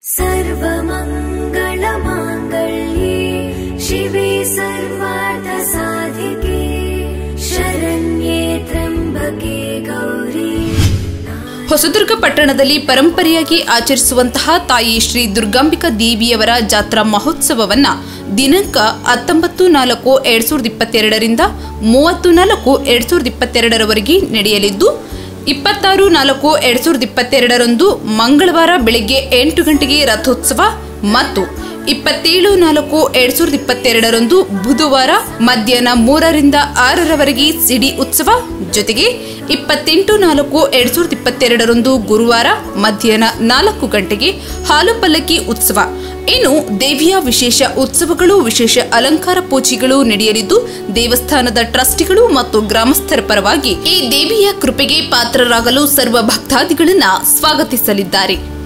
सर्वमङ्गलमाङ्गल्ये शिवे सर्वार्थसाधिके शरण्ये त्र्यम्बके गौरी ಹೊಸದುರ್ಗ ಪಟ್ಟಣದಲ್ಲಿ ಪರಂಪರೆಯಾಗಿ ಆಚರಿಸುವಂತಹ ತಾಯಿ ಶ್ರೀ ದುರ್ಗಾಂಬಿಕಾ ದೇವಿಯವರ ಜಾತ್ರಾ ಮಹೋತ್ಸವವನ್ನ ದಿನಾಂಕ ಹತ್ತೊಂಬತ್ತು ನಾಲ್ಕು ಎರಡ್ ಸಾವಿರದ ಇಪ್ಪತ್ತೆರಡರಿಂದ ಮೂವತ್ತು ನಾಲ್ಕು ಎರಡ್ ಸಾವಿರದ ಇಪ್ಪತ್ತೆರಡರವರೆಗೆ ನಡೆಯಲಿದ್ದು ಇಪ್ಪತ್ತಾರು ನಾಲ್ಕು ಎರಡ್ ಸಾವಿರದ ಇಪ್ಪತ್ತೆರಡರಂದು ಮಂಗಳವಾರ ಬೆಳಗ್ಗೆ ಎಂಟು ಗಂಟೆಗೆ ರಥೋತ್ಸವ ಮತ್ತು ಇಪ್ಪತ್ತೇಳು ನಾಲ್ಕು ಎರಡ್ ಸಾವಿರದ ಇಪ್ಪತ್ತೆರಡರಂದು ಬುಧವಾರ ಮಧ್ಯಾಹ್ನ ಮೂರರಿಂದ ಆರರವರೆಗೆ ಸಿಡಿ ಉತ್ಸವ ಜೊತೆಗೆ ಇಪ್ಪತ್ತೆಂಟು ನಾಲ್ಕು ಎರಡ್ ಸಾವಿರದ ಇಪ್ಪತ್ತೆರಡರಂದು ಗುರುವಾರ ಮಧ್ಯಾಹ್ನ ನಾಲ್ಕು ಗಂಟೆಗೆ ಹಾಲು ಪಲ್ಲಕ್ಕಿ ಉತ್ಸವ ಇನ್ನು ದೇವಿಯ ವಿಶೇಷ ಉತ್ಸವಗಳು ವಿಶೇಷ ಅಲಂಕಾರ ಪೂಜೆಗಳು ನಡೆಯಲಿದ್ದು ದೇವಸ್ಥಾನದ ಟ್ರಸ್ಟಿಗಳು ಮತ್ತು ಗ್ರಾಮಸ್ಥರ ಪರವಾಗಿ ಈ ದೇವಿಯ ಕೃಪೆಗೆ ಪಾತ್ರರಾಗಲು ಸರ್ವ ಭಕ್ತಾದಿಗಳನ್ನ ಸ್ವಾಗತಿಸಲಿದ್ದಾರೆ